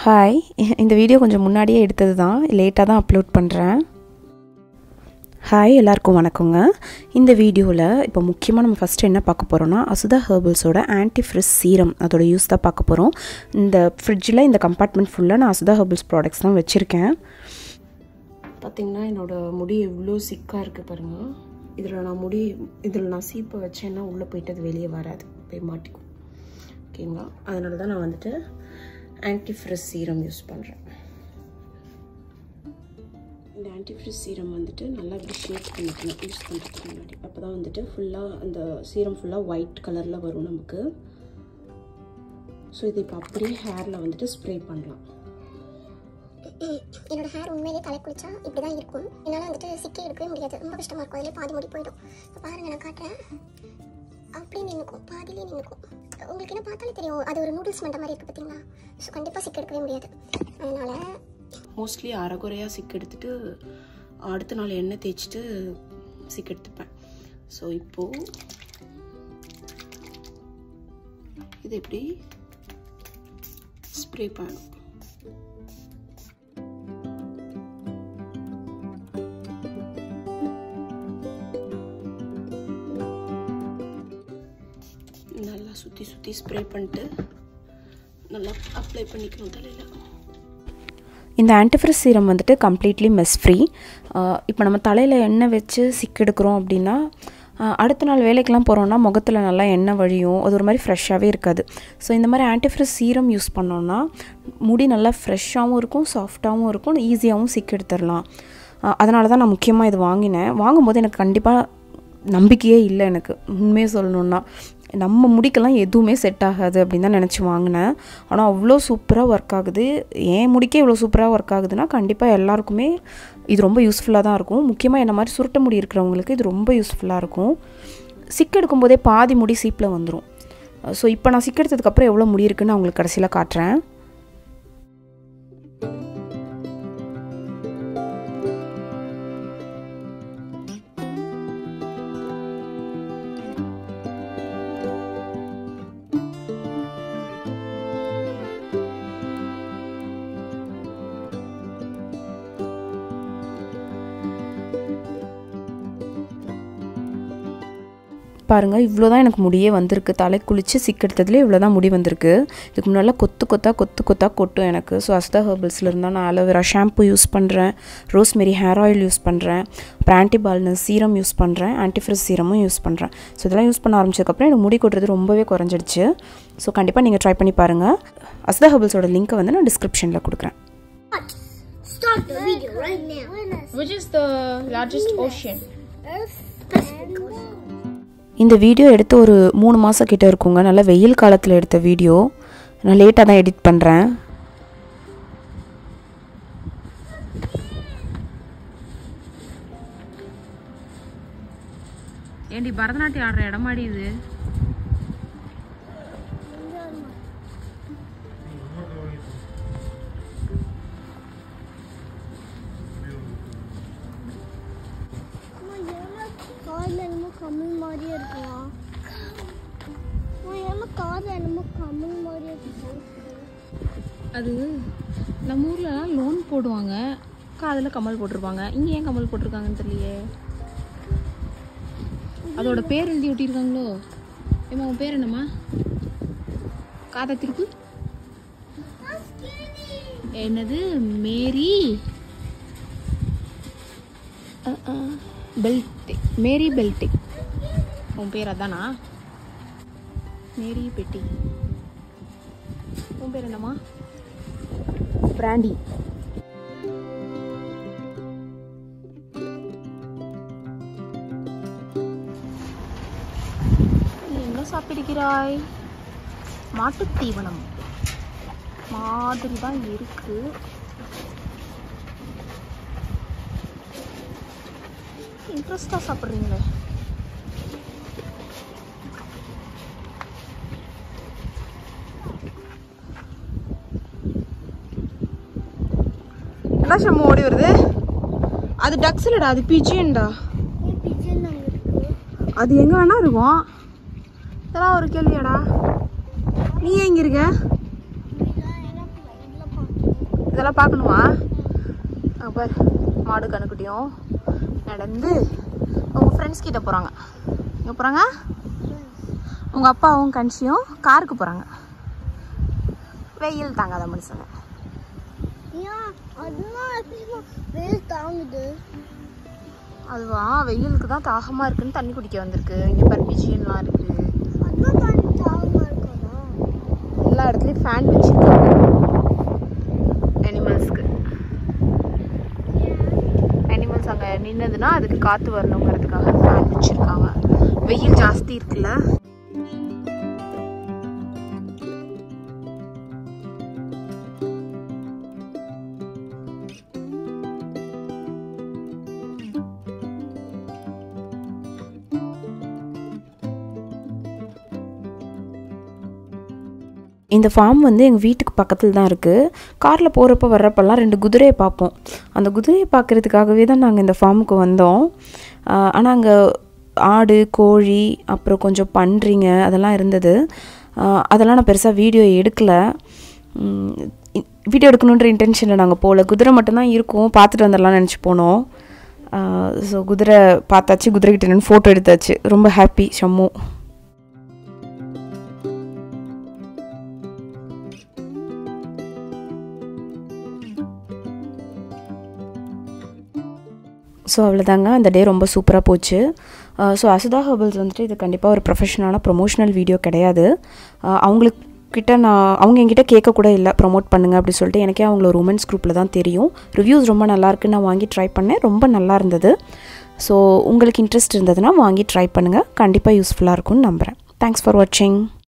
Hi இந்த video கொஞ்சம் முன்னாடியே எடுத்தது தான் லேட்டாக தான் அப்லோட் பண்ணுறேன் ஹாய் எல்லாருக்கும் வணக்கங்க இந்த வீடியோவில் இப்போ முக்கியமாக நம்ம ஃபஸ்ட்டு என்ன பார்க்க போகிறோம்னா அசுதா ஹெர்பல்ஸோட ஆன்டி ஃப்ரிஸ் சீரம் அதோட யூஸ் தான் பார்க்க போகிறோம் இந்த ஃப்ரிட்ஜில் இந்த கம்பார்ட்மெண்ட் ஃபுல்லாக நான் அசுதா ஹெர்பல்ஸ் ப்ராடக்ட்ஸ் தான் வச்சுருக்கேன் பார்த்திங்கன்னா என்னோடய முடி எவ்வளோ சிக்காக இருக்குது பாருங்கள் இதில் நான் முடி இதில் நான் சீப்பை வச்சேன்னா உள்ளே போயிட்டு அது வெளியே வராது போய் மாட்டிக்கும் ஓகேங்களா அதனால தான் நான் வந்துட்டு ஆன்டி ஃப்ரிஸ் சீரம் யூஸ் பண்ணுறேன் இந்த ஆன்டிஃப்ரிஸ் சீரம் வந்துட்டு நல்லா இப்படி ஷேக் பண்ணிக்கணும் யூஸ் பண்ணுறதுக்கு முன்னாடி அப்போ தான் வந்துட்டு ஃபுல்லாக அந்த சீரம் ஃபுல்லாக ஒயிட் கலரில் வரும் நமக்கு ஸோ இது இப்போ அப்படியே ஹேரில் வந்துட்டு ஸ்ப்ரே பண்ணலாம் என்னோட ஹேர் உண்மையிலேயே தலை குளிச்சா இப்படி தான் இருக்கும் என்னால் வந்துட்டு சிக்கி எடுக்கவே முடியாது ரொம்ப கஷ்டமாக இருக்கும் அதிலே பாதி முடி போயிடும் இப்போ பாருங்க நான் காட்டுறேன் அப்படியே நின்றுக்கும் பாதியிலே நின்றுக்கும் உங்களுக்கு என்ன பார்த்தாலே தெரியும் அது ஒரு நூடுல்ஸ் மண்ட மாதிரி இருக்குது பார்த்தீங்களா ஸோ கண்டிப்பாக சிக்க எடுக்கவே முடியாது அதனால் மோஸ்ட்லி அரைகுறையாக சிக்கு எடுத்துட்டு அடுத்த நாள் எண்ணெய் தேய்ச்சிட்டு சிக்கு எடுத்துப்பேன் ஸோ இப்போது இது எப்படி ஸ்ப்ரே பண்ணணும் நல்லா சுற்றி சுற்றி ஸ்ப்ரே பண்ணிட்டு நல்லா அப்ளை பண்ணிக்கணும் தலையில் இந்த ஆன்டிஃப்ரிஸ் சீரம் வந்துட்டு கம்ப்ளீட்லி மெஸ் ஃப்ரீ இப்போ நம்ம தலையில் எண்ணெய் வச்சு சிக்கெடுக்கிறோம் அப்படின்னா அடுத்த நாள் வேலைக்கெலாம் போகிறோன்னா முகத்தில் நல்லா எண்ணெய் வழியும் அது ஒரு மாதிரி ஃப்ரெஷ்ஷாகவே இருக்காது ஸோ இந்த மாதிரி ஆன்டிஃப்ரிஸ் சீரம் யூஸ் பண்ணோன்னா முடி நல்லா ஃப்ரெஷ்ஷாகவும் இருக்கும் சாஃப்டாகவும் இருக்கும் ஈஸியாகவும் சிக்கெடுத்துடலாம் அதனால தான் நான் முக்கியமாக இது வாங்கினேன் வாங்கும்போது எனக்கு கண்டிப்பாக நம்பிக்கையே இல்லை எனக்கு உண்மையே சொல்லணுன்னா நம்ம முடிக்கெல்லாம் எதுவுமே செட் ஆகாது அப்படின்னு தான் நினச்சி வாங்கினேன் ஆனால் அவ்வளோ சூப்பராக ஒர்க் ஆகுது ஏன் முடிக்கே இவ்வளோ சூப்பராக ஒர்க் ஆகுதுன்னா கண்டிப்பாக எல்லாருக்குமே இது ரொம்ப யூஸ்ஃபுல்லாக தான் இருக்கும் முக்கியமாக என்ன மாதிரி சுருட்ட முடி இருக்கிறவங்களுக்கு இது ரொம்ப யூஸ்ஃபுல்லாக இருக்கும் சிக்கு எடுக்கும்போதே பாதி முடி சீப்பில் வந்துடும் ஸோ இப்போ நான் சிக்கு எடுத்ததுக்கப்புறம் எவ்வளோ முடி இருக்குன்னு நான் உங்களுக்கு கடைசியில் காட்டுறேன் பாருங்கள் இவ்வளோ தான் எனக்கு முடியே வந்திருக்கு தலை குளித்து சிக்கெடுத்ததுலேயே இவ்வளோ தான் முடி வந்திருக்கு இதுக்கு முன்னால் கொத்து கொத்தாக கொத்து கொத்தாக கொட்டும் எனக்கு ஸோ அஸ்தா ஹெர்பல்ஸில் இருந்தால் நான் அலோவேரா ஷாம்பு யூஸ் பண்ணுறேன் ரோஸ்மெரி ஹேர் ஆயில் யூஸ் பண்ணுறேன் அப்புறம் ஆன்டிபால்னஸ் சீரம் யூஸ் பண்ணுறேன் ஆன்டிஃப்ரிஸ் சீரமும் யூஸ் பண்ணுறேன் ஸோ இதெல்லாம் யூஸ் பண்ண ஆரம்பிச்சதுக்கப்புறம் எனக்கு முடி கொட்டுறது ரொம்பவே குறைஞ்சிடுச்சு ஸோ கண்டிப்பாக நீங்கள் ட்ரை பண்ணி பாருங்கள் அஸ்தா ஹெர்பல்ஸோட லிங்க்கை வந்து நான் டிஸ்கிரிப்ஷனில் கொடுக்குறேன் Start the video right now. Which is the largest ocean? Pacific Ocean. இந்த வீடியோ எடுத்து ஒரு மூணு மாதம் கிட்ட இருக்குங்க நல்லா வெயில் காலத்தில் எடுத்த வீடியோ நான் லேட்டாக தான் எடிட் பண்ணுறேன் ஏண்டி பரதநாட்டியம் ஆடுற இடமாடி இது கார்ல என்னமோ கமல் மாதிரியே இருக்கலாம் ஏமா கார்ல என்னமோ கமல் மாதிரியே இருக்கு அது நம்ம ஊர்லலாம் லோன் போடுவாங்க காதில் கமல் போட்டிருப்பாங்க இங்கே ஏன் கமல் போட்டிருக்காங்கன்னு தெரியலையே அதோட பேர் எழுதி ஒட்டியிருக்காங்களோ ஏமா உன் பேர் என்னம்மா காதை திருப்பு என்னது மேரி பெல்ட் மேரி பெல்ட் உன் பேர் அதானா மேரி பெட்டி உன் பேர் என்னம்மா பிராண்டி நீ என்ன சாப்பிடுகிறாய் மாட்டுத் தீவனம் மாதிரி தான் இருக்கு இன்ட்ரெஸ்டாக சாப்பிட்றீங்களே என்ன ஷம்மு ஓடி வருது அது டக்ஸ் இல்லடா அது பிஜியன்டா பிஜன் அங்கே இருக்கு அது எங்க வேணா இருக்கும் இதெல்லாம் ஒரு கேள்வியாடா நீ எங்க இருக்க இதெல்லாம் என்ன இதில் பார்த்து இதெல்லாம் பார்க்கணுமா அங்கே பாரு மாடு கணுக்குட்டியும் நடந்து உங்கள் ஃப்ரெண்ட்ஸ் கிட்ட போகிறாங்க எங்கே போகிறாங்க உங்கள் அப்பாவும் கன்சியும் காருக்கு போகிறாங்க வெயில் தாங்காத மனுஷங்க ஏன் அதெல்லாம் எப்படிமா வெயில் தாங்குது அதுவா வெயிலுக்கு தான் தாகமாக இருக்குன்னு தண்ணி குடிக்க வந்திருக்கு இங்கே பர்மிஷன்லாம் இருக்குது அதெல்லாம் தாண்டி தாகமா இருக்காதா எல்லா இடத்துலையும் ஃபேன் வச்சுருக்காங்க அனிமல்ஸ்க்கு அனிமல்ஸ் அங்கே நின்னதுன்னா அதுக்கு காற்று வரணுங்கிறதுக்காக ஃபேன் வச்சுருக்காங்க வெயில் ஜாஸ்தி இருக்குல்ல இந்த ஃபார்ம் வந்து எங்கள் வீட்டுக்கு பக்கத்தில் தான் இருக்குது காரில் போகிறப்ப வர்றப்பெல்லாம் ரெண்டு குதிரையை பார்ப்போம் அந்த குதிரையை பார்க்குறதுக்காகவே தான் நாங்கள் இந்த ஃபார்முக்கு வந்தோம் ஆனால் அங்கே ஆடு கோழி அப்புறம் கொஞ்சம் பன்றிங்க அதெல்லாம் இருந்தது ஆஹ் அதெல்லாம் நான் பெருசாக வீடியோ எடுக்கலை வீடியோ எடுக்கணுன்ற இன்டென்ஷனில் நாங்கள் போகல குதிரை மட்டும்தான் இருக்கும் பார்த்துட்டு வந்துடலாம்னு நினச்சி போனோம் ஸோ குதிரை பார்த்தாச்சு குதிரை கிட்ட நின்று ஃபோட்டோ எடுத்தாச்சு ரொம்ப ஹாப்பி ஷம்மு ஸோ அவ்வளோதாங்க அந்த டே ரொம்ப சூப்பராக போச்சு ஸோ அசுதா ஹர்பல்ஸ் வந்துட்டு இது கண்டிப்பாக ஒரு ப்ரொஃபஷனலான ப்ரொமோஷனல் வீடியோ கிடையாது அஹ் அவங்களுக்கு கிட்ட நான் அவங்க என்கிட்ட கேட்க கூட இல்லை ப்ரொமோட் பண்ணுங்க அப்படி சொல்லிட்டு எனக்கே அவங்கள ஒரு உமன்ஸ் குரூப்பில் தான் தெரியும் ரிவ்யூஸ் ரொம்ப நல்லா இருக்குன்னு நான் வாங்கி ட்ரை பண்ணேன் ரொம்ப நல்லா இருந்தது ஸோ உங்களுக்கு இன்ட்ரெஸ்ட் இருந்ததுன்னா வாங்கி ட்ரை பண்ணுங்கள் கண்டிப்பாக யூஸ்ஃபுல்லாக இருக்கும்னு நம்புகிறேன் தேங்க்ஸ் ஃபார் வாட்சிங்